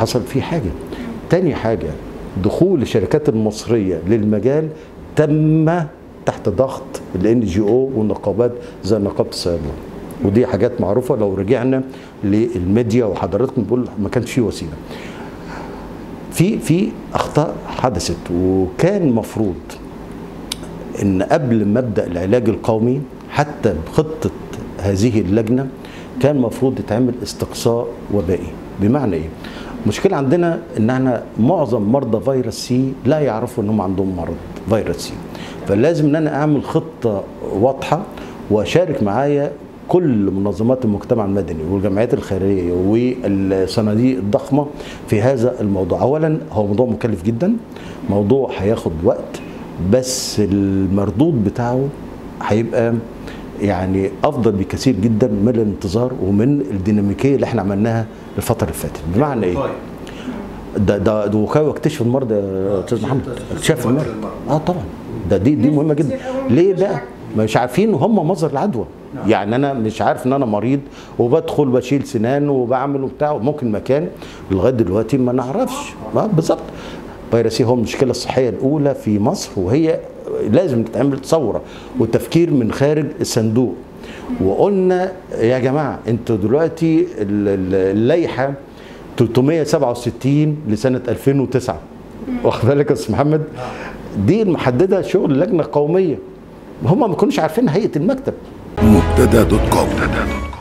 حصل فيه حاجه تاني حاجه دخول الشركات المصريه للمجال تم تحت ضغط الان جي او والنقابات زي نقابه الصيادله ودي حاجات معروفه لو رجعنا للميديا وحضراتكم بقول ما كانش في وسيله في في اخطاء حدثت وكان مفروض ان قبل مبدا العلاج القومي حتى بخطه هذه اللجنه كان المفروض يتعمل استقصاء وبائي بمعنى ايه المشكله عندنا ان احنا معظم مرضى فيروس سي لا يعرفوا انهم عندهم مرض فيروس سي فلازم ان انا اعمل خطه واضحه واشارك معايا كل منظمات المجتمع المدني والجمعيات الخيريه والصناديق الضخمه في هذا الموضوع اولا هو موضوع مكلف جدا موضوع هياخد وقت بس المردود بتاعه هيبقى يعني افضل بكثير جدا من الانتظار ومن الديناميكيه اللي احنا عملناها الفتره اللي فاتت بمعنى ايه ده ده ده وكاله اكتشف المرضى يا استاذ محمد اكتشاف المرضى اه طبعا ده دي دي مهمه جدا ليه بقى مش عارفين هم مصدر العدوى يعني انا مش عارف ان انا مريض وبدخل بشيل سنان وبعمل وبتاع ممكن مكان لغايه دلوقتي ما نعرفش آه بالظبط فيروسي هو المشكله الصحيه الاولى في مصر وهي لازم تتعمل ثوره وتفكير من خارج الصندوق وقلنا يا جماعه انتوا دلوقتي ال- ال- اللائحه 367 لسنه 2009 واخد بالك يا استاذ محمد دي المحدده شغل لجنه قوميه هم ما كانوش عارفين هيئه المكتب مبتدا دوت كوم